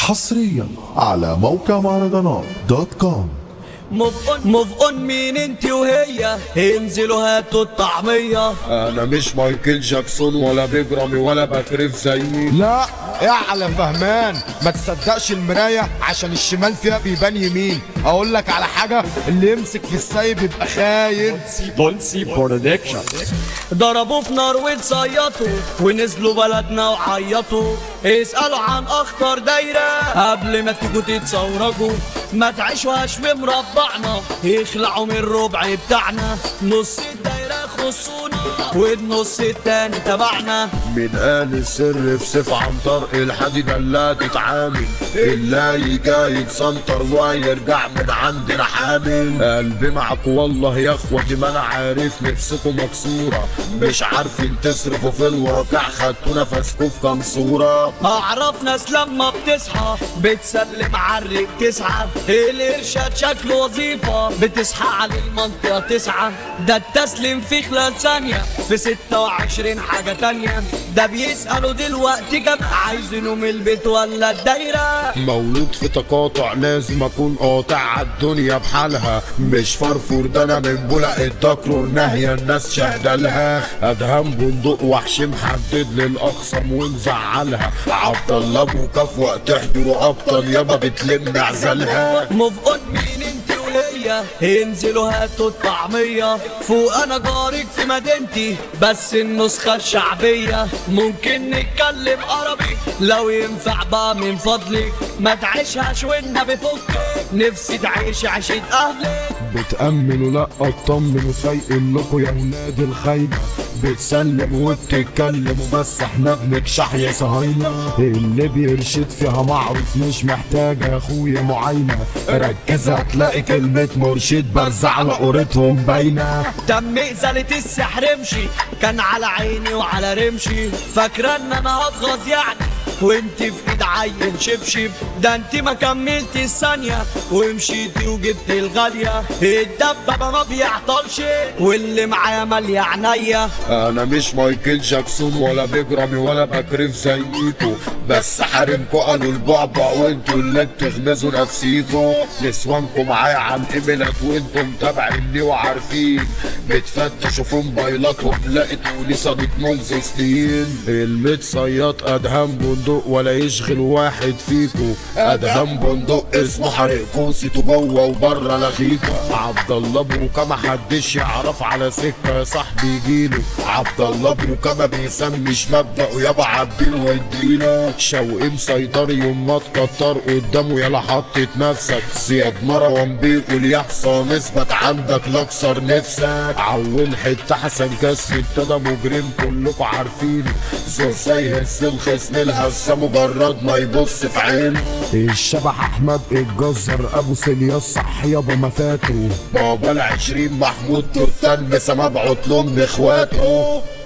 حصريا على موقع مهرجانات دوت كوم موف اون موف اون مين انت وهي انزلوا هاتوا الطعمية انا مش مايكل جاكسون ولا بيج رامي ولا بكريف زيي لا اعلى فهمان ما تصدقش المراية عشان الشمال فيها بيبان يمين اقول لك على حاجة اللي يمسك في السايب يبقى خاين بونسي برودكشن ضربوا في نار وتصيطوا ونزلوا بلدنا وعيطوا اسألوا عن اخطر دايرة قبل ما تيجوا تتصورجوا ما تعيشوهاش بمربعنا يخلعوا من الربع بتاعنا نص الدايرة خصونا والنص التاني تبعنا من قال السر في سيف عنتر الحديدة اللي تتعامل اللي جاي يتسنطر ويرجع من عندنا حامل قلبي معك والله يا اخوتي ما انا عارف نفسكم مكسورة مش عارفين تصرفوا في الواقع خدتوا نفسكوا في كام صورة اعرف ناس لما بتصحى بتسلم عالريق تسعة الارشاد شكله وظيفة بتصحى على المنطقة تسعة ده التسليم في خلال ثانية في ستة وعشرين حاجة تانية ده بيسألوا دلوقتي كم عايزينه من البيت ولا الدايرة مولود في تقاطع لازم اكون قاطع عالدنيا بحالها مش فرفور ده انا من بلق الدكرور ناهية الناس شاهدة لها ادهم بندق وحش محدد للاقسم ونزعلها عبد الله ابو كف وقت تحضروا ابطال يابا بتلم عزلها موف اون مين انت وهي انزلوا هاتوا الطعمية فوق انا جارك في مدينتي بس النسخة الشعبية ممكن نتكلم عربي لو ينفع بقى من فضلك ما تعيشهاش والنبي فكك نفسي تعيش عيشة اهلك بتأمنوا لا اطمنوا سايقين لكم يا ولاد الخايبة بتسلم وبتتكلموا بس احنا بنكشح يا صهاينة اللي بيرشد فيها معروف مش محتاج يا اخويا معاينة ركز هتلاقي كلمة مرشد برزع على قورتهم باينة تم إزالة السحر امشي كان على عيني وعلى رمشي فاكرة ان انا هتغاظ يعني وانت في ايد عين شبشب ده انت ما كملت الثانية ومشيتي وجبت الغالية الدبابة ما بيعطلش واللي معايا مالية عينيا انا مش مايكل جاكسون ولا بيج رامي ولا بكريف زيكو بس حارمكوا قالوا البعبع وانتوا اللي بتغمزوا نفسيكوا نسوانكوا معايا عن ايميلات وانتم متابعيني وعارفين بتفتشوا في موبايلاتهم لقيتوني صديق منذ سنين المتصيط ادهم بندق ولا يشغل واحد فيكو ادهم بندق اسمه حريق كوسيته جوه وبره لغيكو عبد الله بروكا ما حدش يعرف على سكه يا صاحبي يجيله عبد الله بروكا ما بيسميش مبدأه يابا عبيله واديله شوقي مسيطر يوم ما تكتر قدامه يلا حطت نفسك زياد مروان بيقول يا حصان اثبت عندك لاكسر نفسك عون حته حسن كسر ابتدى مجرم كلكوا عارفينه زور زي هس الخصم الهسه مجرد ما يبص في عينه الشبح احمد الجزر ابو سيليا الصح يابا ما فاتوا بابا العشرين محمود توتان مسا مبعوت لهم اخواته